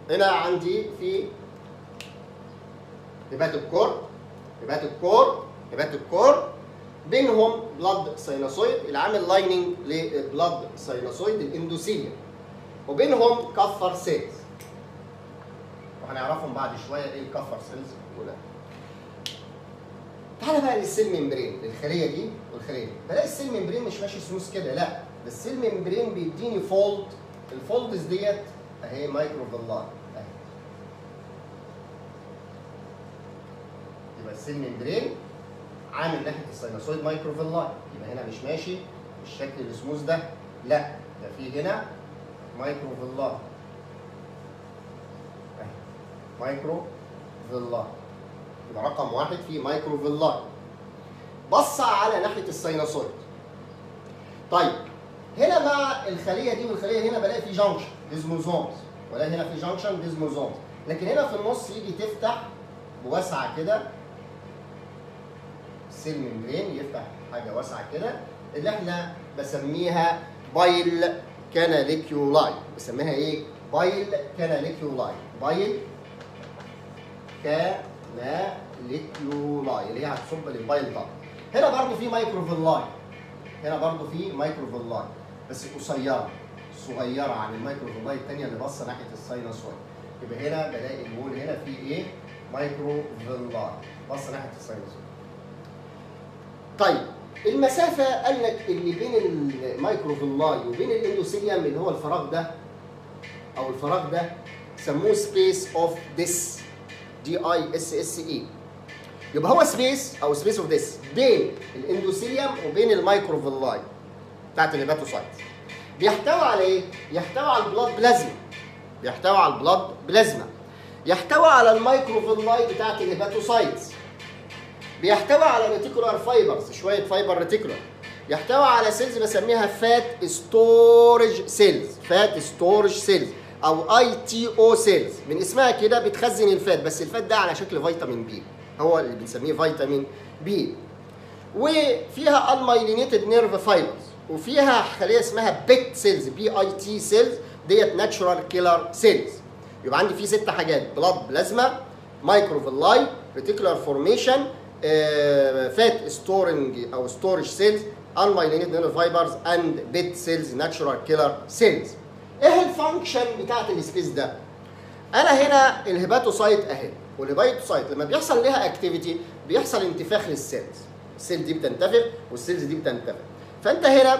هنا عندي في هبات الكور هبات الكور هبات الكور بينهم بلاد ساينوسويد اللي عامل لايننج للبلاد ساينوسويد الاندوثيليوم وبينهم كفر سيلز وهنعرفهم بعد شويه ايه الكفر سيلز دول تعالى بقى للسيل ممبرين للخليه دي والخليه دي بلاقي السيل ممبرين مش ماشي سموث كده لا ده السيل ممبرين بيديني فولد الفولدز ديت اهي مايكرو فيلاي اهي يبقى السيل ممبرين عامل ناحيه السينوسويد مايكرو فيلاي يبقى هنا مش ماشي بالشكل السموث ده لا ده في هنا مايكرو فيلاي اهي مايكرو فيلاي يبقى رقم واحد في مايكرو فيلاي بص على ناحيه السينوسويد طيب هنا مع الخليه دي والخليه هنا بلاقي في جانكشن ديزموزومز ولا هنا في جانكشن ديزموزومز لكن هنا في النص يجي تفتح بواسعه كده سيل ممبرين يفتح حاجه واسعه كده اللي احنا بسميها بايل كاناليكيولاي بسميها ايه؟ بايل كاناليكيولاي بايل كاناليكيولاي اللي هي هتصب للبايل ده هنا برضو في مايكروفيلاي هنا برضو في مايكروفيلاي بس قصيره صغيره عن المايكروفيلاي الثانيه اللي باصه ناحيه الساينوسويد يبقى هنا بلاقي الوول هنا في ايه؟ مايكروفيلاي باصه ناحيه الساينوسويد طيب المسافة قال لك اللي بين المايكروفيلاي وبين الاندوثيليوم اللي هو الفراغ ده أو الفراغ ده سموه سبيس اوف ديس دي اي اس اس اي يبقى هو سبيس او سبيس اوف ديس بين الاندوثيليوم وبين المايكروفيلاي بتاعت الهيباتوسايت بيحتوي على ايه؟ يحتوي على البلاد بلازما بيحتوي على البلاد بلازما يحتوي على المايكروفيلاي بتاعت الهيباتوسايتس بيحتوي على ريتيكولار فايبرز شويه فايبر ريتيكولار يحتوي على سيلز بسميها فات ستورج سيلز فات ستورج سيلز او اي تي او سيلز من اسمها كده بتخزن الفات بس الفات ده على شكل فيتامين بي هو اللي بنسميه فيتامين بي وفيها المايلينيتد نيرف فايبرز وفيها خليه اسمها بيت سيلز بي اي تي سيلز ديت ناتشورال كيلر سيلز يبقى عندي فيه ست حاجات بلاد بلازما مايكروفيلاي ريتيكولار فورميشن فات ستورنج او ستورج سيلز unmyelinated nerve fibers and bed cells natural killer cells ايه الفانكشن بتاعت السبيس ده انا هنا الهيباتوسايت اهي والهيباتوسايت لما بيحصل لها اكتيفيتي بيحصل انتفاخ للسيلز السيل دي بتنتفخ والسيلز دي بتنتفخ فانت هنا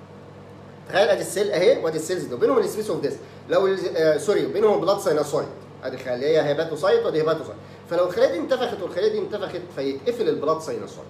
تخيل ادي السيل اهي وادي السيلز دي وبينهم السبيس اوف ديس لو آه سوري بينهم بلاد ساينوسويد ادي خليه هيباتوسايت وادي هيباتوسايت فلو الخليه دي انتفخت والخليه دي انتفخت فيتقفل البلاد ساينوسويد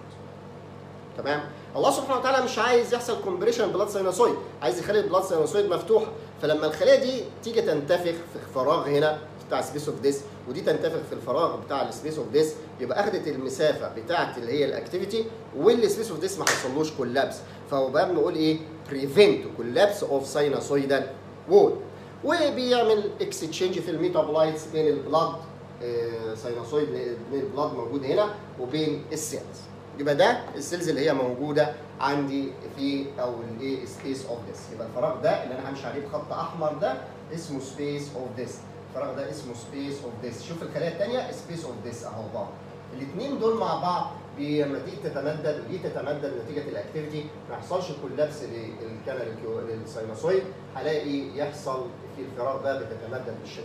تمام الله سبحانه وتعالى مش عايز يحصل كومبريشن بلاد ساينوسويد عايز يخلي البلاد ساينوسويد مفتوحه فلما الخليه دي تيجي تنتفخ في فراغ هنا بتاع سبيس اوف ديس ودي تنتفخ في الفراغ بتاع السبيس اوف ديس يبقى اخدت المسافه بتاعه اللي هي الاكتيفيتي والسبيس اوف ديس ما حصلوش كولابس فهو بقى بنقول ايه بريفنت كولابس اوف ساينوسويدال وول وبيعمل اكستشينج في الميتابولايتس بين البلاد ساينوسويد بين البلاد موجود هنا وبين السيلز يبقى ده السيلز اللي هي موجوده عندي في او الايه سبيس اوف ديس يبقى الفراغ ده اللي انا همشي عليه بخط احمر ده اسمه سبيس اوف ديس الفراغ ده اسمه سبيس اوف ديس شوف الخلايا الثانيه سبيس اوف ديس اهو بعض الاثنين دول مع بعض لما دي تتمدد ودي تتمدد نتيجه الاكتيفيتي ما يحصلش كولابس للكانال للساينوسويد هلاقي يحصل في الفراغ ده بتتمدد بالشكل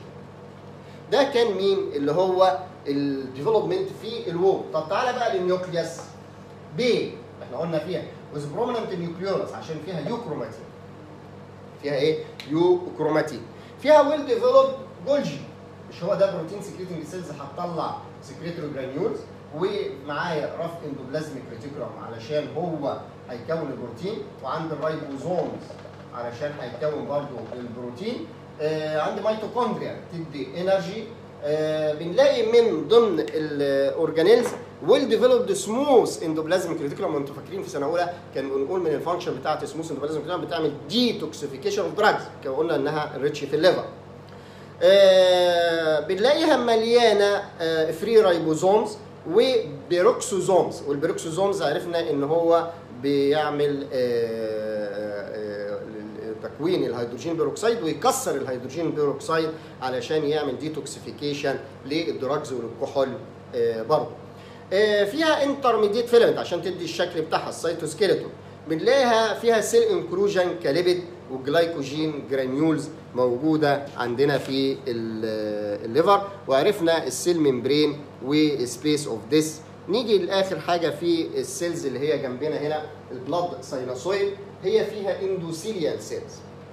ده كان مين اللي هو الديفلوبمنت في الوول طب تعالى بقى للنيوكليوس بي احنا قلنا فيها وز بروميننت نيوكليولس عشان فيها يوكروماتين فيها ايه يوكروماتين فيها ويل ديفلوب جولجي مش هو ده بروتين سكريتنج سيلز هتطلع سكريتوري جرانيولز ومعايا رف اندوبلازميك ريتيكولم علشان هو هيكون البروتين وعند الرايبوزومز علشان هيكون برضه البروتين آه عندي ميتوكوندريا تدي انرجي آه بنلاقي من ضمن الاورجانيلز ويل ديفلوبد سموث اندوبلازميك ريتيكولم وانتم فاكرين في سنه اولى كان بنقول من الفانكشن بتاعت سموث اندوبلازميك ريتيكولم بتعمل ديتوكسيفيكيشن اوف دراجز كان قلنا انها ريتش في الليفر آه بنلاقيها مليانه آه فري رايبوزومز وبيروكسوزومز والبيروكسوزومز عرفنا ان هو بيعمل تكوين الهيدروجين بيروكسيد ويكسر الهيدروجين بيروكسيد علشان يعمل ديتوكسيفيكيشن للدراجز والكحول آه، برضه آه، فيها انترميديت فيلمنت عشان تدي الشكل بتاعها السيتوسكيلتون بنلاقيها فيها سيل انكلوجن كليبيد وجلايكوجين جرانيولز موجوده عندنا في ال- الليفر وعرفنا السيل ممبرين وسبيس اوف ديس نيجي لاخر حاجه في السيلز اللي هي جنبنا هنا البلاد ساينوسويد هي فيها اندوثيليال سيلز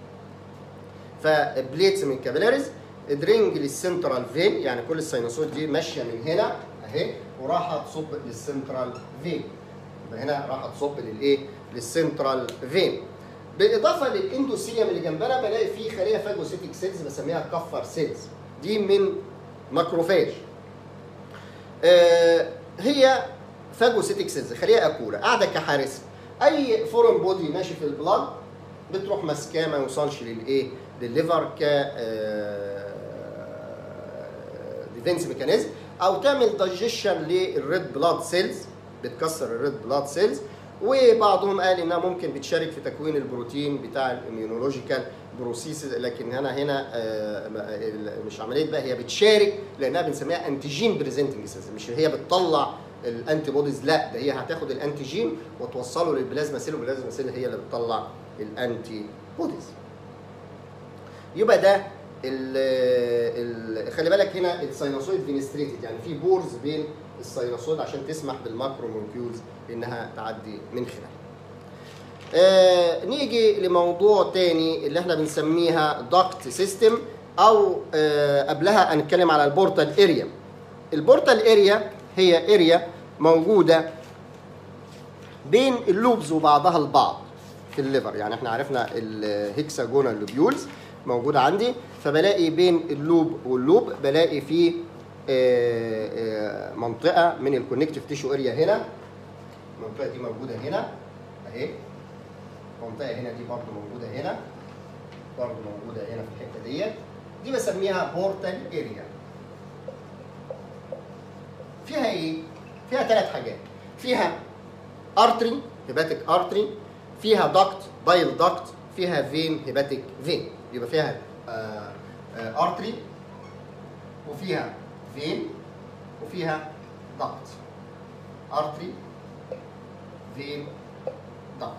فبليتس من كابيلاريز درينج للسنترال فين يعني كل الساينوسويد دي ماشيه من هنا اهي وراحه تصب للسنترال فين يبقى هنا راح تصب للايه؟ للسنترال فين. بالاضافه للاندوثيليوم اللي جنبنا بلاقي فيه خليه فاجوسيتيك سيلز بسميها كفر سيلز. دي من ماكروفاج. آه هي فاجوسيتيك سيلز خليه اكوله قاعده كحارسه. اي فورن بودي ماشي في البلاد بتروح ماسكاه ما يوصلش للايه؟ للليفر ك ديفنس ميكانيزم او تعمل دايجيشن للريد بلاد سيلز بتكسر الريد بلاد سيلز وبعضهم قال انها ممكن بتشارك في تكوين البروتين بتاع الاميونولوجيكال بروسيس لكن انا هنا آه، ما- ال- مش عمليه بقى هي بتشارك لانها بنسميها انتيجين بريزنتنج سيلز مش هي بتطلع الانتي بوديز لا ده هي هتاخد الانتيجين وتوصله للبلازما سيل والبلازما سيل هي اللي بتطلع الانتي بوديز يبقى ده ال ال خلي بالك هنا الساينوسويد فينستريتد يعني في بورز بين الساينوسويد عشان تسمح بالماكرو مولكيولز انها تعدي من خلالها. آه نيجي لموضوع تاني اللي احنا بنسميها داكت سيستم او آه قبلها هنتكلم على البورتال اريا. البورتال اريا هي اريا موجوده بين اللوبز وبعضها البعض في الليفر يعني احنا عرفنا الهكساجونال لوبيولز موجوده عندي فبلاقي بين اللوب واللوب بلاقي فيه آه، آه، منطقه من الكونكتيف تيشو اريا هنا المنطقه دي موجوده هنا اهي منطقه هنا دي برضو موجوده هنا برضو موجوده هنا في الحته ديت دي بسميها بورتال اريا فيها ايه فيها ثلاث حاجات فيها ارتري هيباتيك ارتري فيها داكت بايل داكت فيها فين هيباتيك فين يبقى فيها ارتري وفيها فين وفيها داكت ارتري فين داكت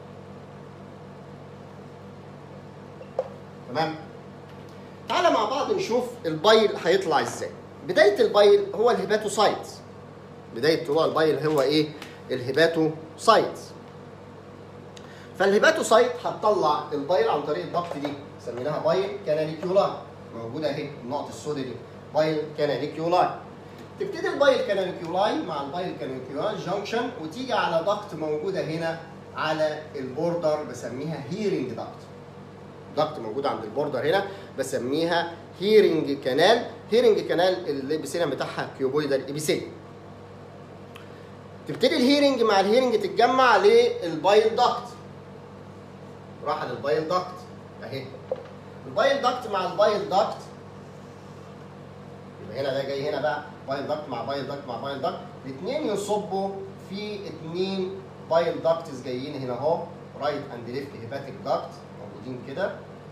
تمام تعالى مع بعض نشوف البايل هيطلع ازاي بدايه البايل هو الهيباتوسايتس بدايه هو البايل هو ايه الهيباتوسايتس فالهيباتوسايت هتطلع البايل عن طريق الضغط دي سميناها بايل كاناليكيولاي موجوده اهي النقط السوداء دي بايل كاناليكيولاي تبتدي البايل كاناليكيولاي مع البايل كاناليكيولاي جانكشن وتيجي على ضغط موجوده هنا على البوردر بسميها هيرنج ضغط ضغط موجود عند البوردر هنا بسميها هيرنج كانال هيرنج كانال الابيثيليوم بتاعها كيوبويدال ابيثيليوم تبتدي الهيرنج مع الهيرنج تتجمع للبايل داكت راح للبايل داكت اهي البايل داكت مع البايل داكت يبقى هنا ده جاي هنا بقى بايل داكت مع بايل داكت مع بايل داكت الاثنين يصبوا في اثنين بايل داكتس جايين هنا اهو رايت اند ليفت هيباتيك داكت موجودين كده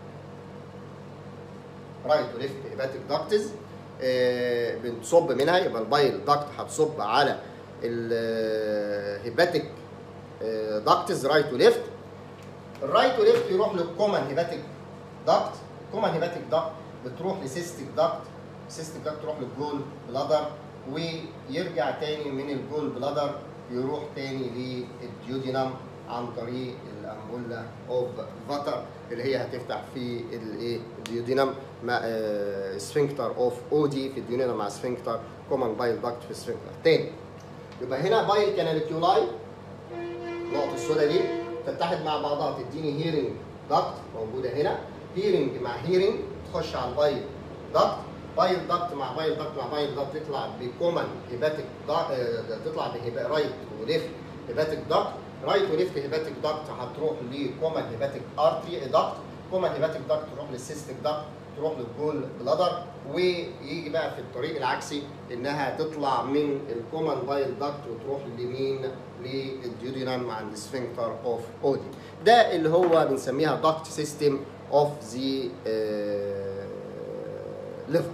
رايت وليفت هيباتيك داكتس آه بنصب منها يبقى البايل داكت هتصب على الهيباتيك داكتس رايت وليفت الرايت وليفت يروح للكومن هيباتيك داكت الكومن هيباتيك داكت بتروح لسيستيك داكت سيستيك داكت تروح للجول بلادر ويرجع تاني من الجول بلادر يروح تاني للديودينام عن طريق الامبولا اوف فاتر اللي هي هتفتح في الايه الديودينام مع سفنكتر اوف اودي في الديودينام مع سفنكتر كومن بايل داكت في السفنكتر تاني يبقى هنا بايل كاناليكيولاي النقط السوداء دي تتحد مع بعضها تديني هيرنج داكت موجوده هنا هيرنج مع هيرنج تخش على البايل داكت بايل داكت مع بايل داكت مع بايل داكت تطلع بكومن هيباتيك تطلع بهيبا رايت وليفت هيباتيك داكت رايت وليفت هيباتيك داكت هتروح لكومن هيباتيك ارتري داكت كومن هيباتيك داكت تروح للسيستيك داكت تروح للجول بلادر ويجي بقى في الطريق العكسي انها تطلع من الكومن بايل داكت وتروح اليمين للديودينام عند السفنكتر اوف اودي ده اللي هو بنسميها داكت سيستم اوف ذا ليفر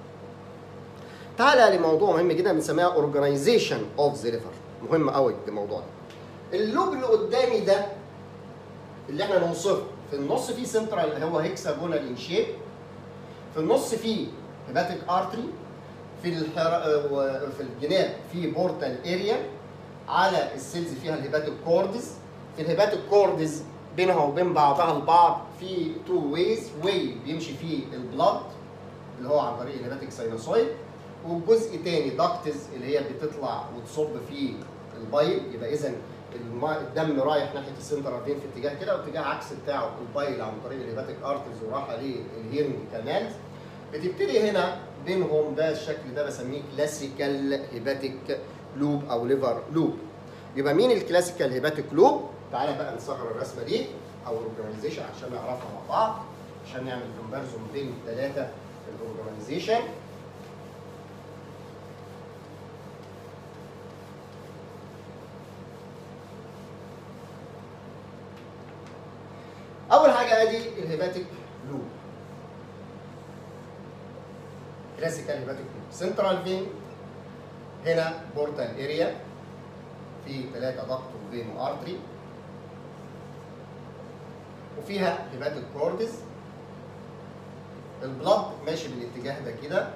تعالى لموضوع مهم جدا بنسميها اورجانيزيشن اوف ذا ليفر مهم قوي الموضوع ده اللوب اللي قدامي ده اللي احنا نوصفه في النص فيه سنترال اللي هو هيكساجونال ان شيب في النص فيه هيباتيك ارتري في الحر... في الجناب فيه بورتال اريا على السيلز فيها الهيباتيك كوردز في الهيباتيك كوردز بينها وبين بعضها البعض في تو ويز واي بيمشي فيه البلاد اللي هو عن طريق الهيباتيك ساينوسويد وجزء تاني داكتز اللي هي بتطلع وتصب فيه البايل يبقى اذا الدم رايح ناحيه السنتر فين في اتجاه كده واتجاه عكس بتاعه البايل عن طريق الهيباتيك ارترز وراح عليه الهيرنج كانالز بتبتدي هنا بينهم ده الشكل ده بسميه كلاسيكال هيباتيك لوب او ليفر لوب يبقى مين الكلاسيكال هيباتيك لوب تعالى بقى نصغر الرسمه دي او الاورجنايزيشن عشان نعرفها مع بعض عشان نعمل كومباريزون بين الثلاثه في الاورجنايزيشن اول حاجه ادي الهيباتيك لوب كلاسيكال هيباتيك لوب سنترال فين هنا بورتال اريا في ثلاثه ضغط وفين وارتري وفيها هيباتيك كوردز البلد ماشي بالاتجاه ده كده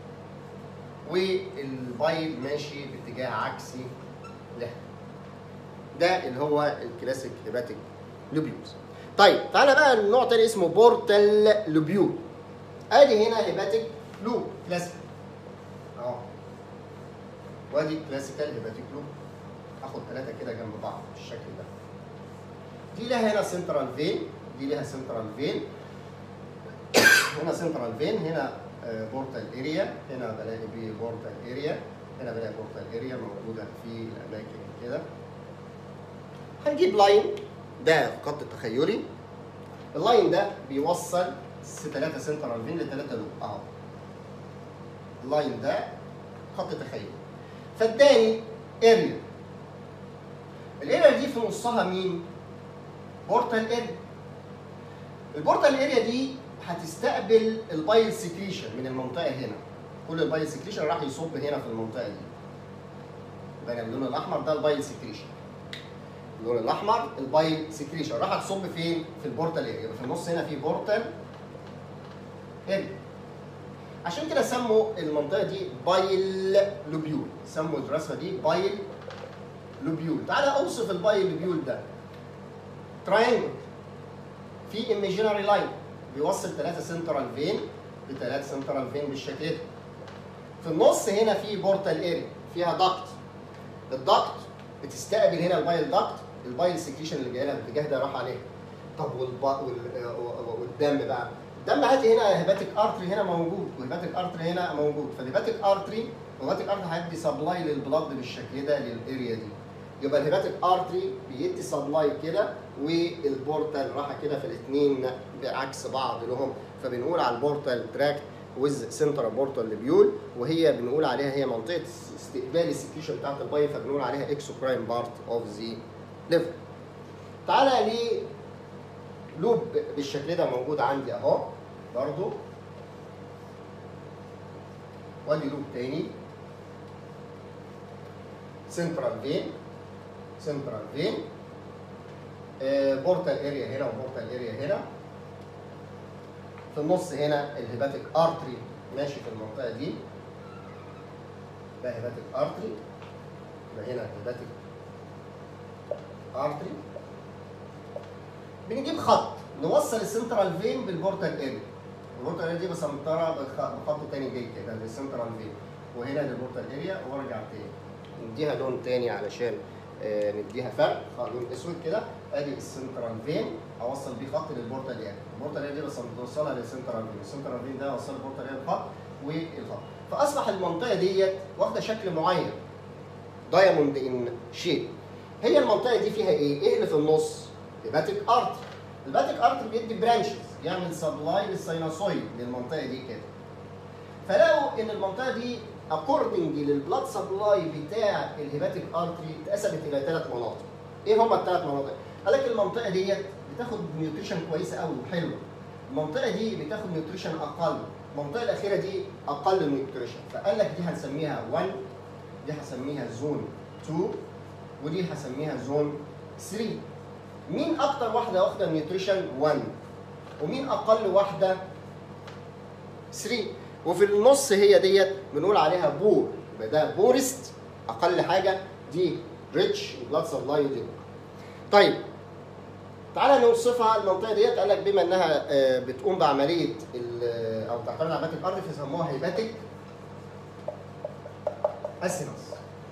والبايل ماشي باتجاه عكسي له ده اللي هو الكلاسيك هيباتيك لوبيوز طيب تعالى بقى النوع تاني اسمه بورتال لوبيول ادي هنا هيباتيك لوب كلاسيك اهو وادي كلاسيكال هيباتيك لوب اخد ثلاثه كده جنب بعض بالشكل ده دي لها هنا سنترال فين دي لها سنترال فين هنا سنترال فين هنا بورتال اريا هنا بلاقي بيه بورتال اريا هنا بلاقي بورتال اريا موجوده في الاماكن كده هنجيب لاين ده خط تخيلي اللاين ده بيوصل ثلاثة سنترال فين لثلاثة لوب اهو اللاين ده خط تخيلي فاداني اريا الاريا دي في نصها مين؟ بورتال اريا البورتال اريا دي هتستقبل البايل سكريشن من المنطقه هنا كل البايل سكريشن راح يصب هنا في المنطقه دي يبقى اللون الاحمر ده البايل سكريشن اللون الاحمر البايل سكريشن راح تصب فين في البورتال اريا يبقى في النص هنا في بورتال اريا عشان كده سموا المنطقه دي بايل لوبيول سموا الرسمه دي بايل لوبيول تعالى اوصف البايل لوبيول ده تراينجل في ايميجينري لاين بيوصل ثلاثه سنترال فين بثلاثه سنترال فين بالشكل ده في النص هنا في بورتال اريا فيها داكت الداكت بتستقبل هنا البايل داكت البايل سكريشن اللي جاي لها الاتجاه ده راح عليها طب والب... وال... والدم بقى الدم هاتي هنا هيباتيك ارتري هنا موجود والهيباتيك ارتري هنا موجود فالهيباتيك ارتري الهيباتيك ارتري هيدي سبلاي للبلاد بالشكل ده للاريا دي يبقى الهيباتيك ارتري بيدي سبلاي كده والبورتال راحه كده في الاثنين بعكس بعض لهم فبنقول على البورتال تراكت ويز سنترال بورتال ليبيول وهي بنقول عليها هي منطقه استقبال السكريشن بتاعت الباي فبنقول عليها اكسوكراين بارت اوف ذا ليفر. تعالى لي لوب بالشكل ده موجود عندي اهو برضو وادي لوب تاني سنترال فين سنترال فين بورتال اريا هنا وبورتال اريا هنا في النص هنا الهيباتيك ارتري ماشي في المنطقه دي ده هيباتيك ارتري يبقى هنا هيباتيك ارتري بنجيب خط نوصل السنترال فين بالبورتال اريا البورتال اريا دي بسنطرها بخط تاني جاي كده للسنترال فين وهنا للبورتال اريا وارجع تاني نديها لون تاني علشان آه نديها فرق لون اسود كده ادي السنترال فين اوصل بيه خط للبورتال اريا البورتال اريا دي بس بوصلها للسنترال فين السنترال فين ده اوصل البورتال اريا بخط والخط فاصبح المنطقه ديت واخده شكل معين دايموند ان شيب هي المنطقه دي فيها ايه؟ ايه اللي في النص؟ هيباتيك ارتري الهيباتيك ارتري بيدي برانشز يعمل سبلاي للسيناسويد للمنطقه دي كده فلقوا ان المنطقه دي اكوردنج للبلاد سبلاي بتاع الهيباتيك ارتري اتقسمت الى ثلاث مناطق ايه هما الثلاث مناطق قال لك المنطقه ديت بتاخد نيوتريشن كويسه قوي وحلوه المنطقه دي بتاخد نيوتريشن اقل المنطقه الاخيره دي اقل نيوتريشن فقال لك دي هنسميها 1 دي هسميها زون 2 ودي هسميها زون 3 مين اكتر واحده واخده نيوتريشن 1 ومين اقل واحده 3 وفي النص هي ديت بنقول عليها بور يبقى ده بورست اقل حاجه دي ريتش بلاد سبلاي ودي طيب تعالى نوصفها المنطقه ديت قال لك بما انها آه، بتقوم بعمليه ال- او تعتمد على هيباتيك ارض فيسموها هيباتيك اسينس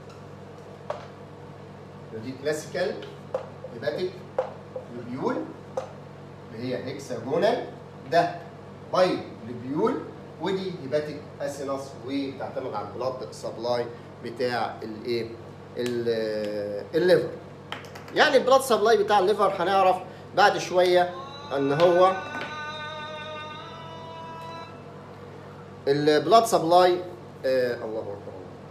دي كلاسيكال هيباتيك لوبيول اللي هي هيكساجونال ده باي لوبيول ودي هيباتيك اسينس وبتعتمد على البلاد سبلاي بتاع الايه ال- الليفر يعني البلاد سبلاي بتاع الليفر هنعرف بعد شويه ان هو البلاد سبلاي آه الله اكبر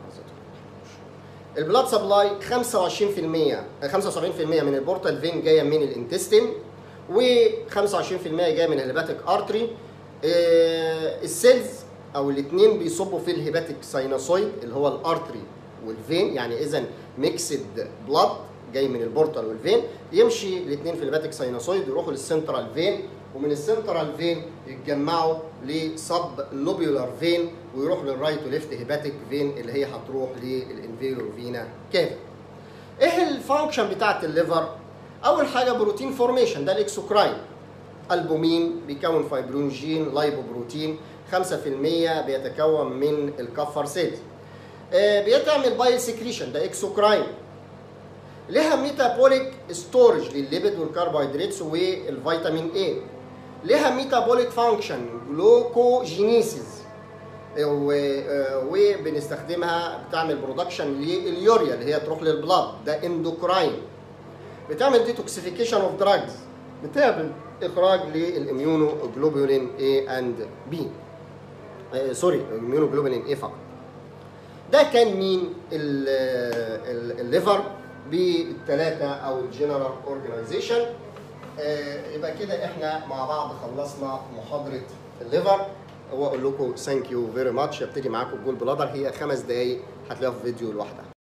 البلاد سبلاي 25% آه، 75% من البورتال فين جايه من الانتستين و25% جايه من الهيباتيك ارتري السيلز او الاثنين بيصبوا في الهيباتيك ساينوسويد اللي هو الارتري والفين يعني اذا ميكسد بلاد جاي من البورتال والفين يمشي الاثنين في الهيباتيك ساينوسويد يروحوا للسنترال فين ومن السنترال فين يتجمعوا لسب لوبيولار فين ويروحوا للرايت وليفت هيباتيك فين اللي هي هتروح للانفيرور فينا كافي ايه الفانكشن بتاعت الليفر اول حاجه بروتين فورميشن ده الاكسوكراين البومين بيكون فايبرونجين لايبوبروتين 5% بيتكون من الكفر سيلز آه، بيتعمل بايل سكريشن ده اكسوكراين لها ميتابوليك ستورج للليبيد والكربوهيدراتس والفيتامين اي لها ميتابوليك فانكشن جلوكوجينيسيس و- آه، وبنستخدمها بتعمل برودكشن لليوريا اللي هي تروح للبلاد ده اندوكراين بتعمل ديتوكسيفيكيشن اوف دراجز بتعمل اخراج للاميونو جلوبولين A اند B آه، سوري اميونو جلوبولين A فقط ده كان مين ال- ال- الليفر بالثلاثه او الجنرال اورجانيزيشن يبقى كده احنا مع بعض خلصنا محاضره الليفر واقول لكم ثانك يو فيري ماتش ابتدي معاكم الجول بلادر هي خمس دقائق هتلاقوها في فيديو لوحدها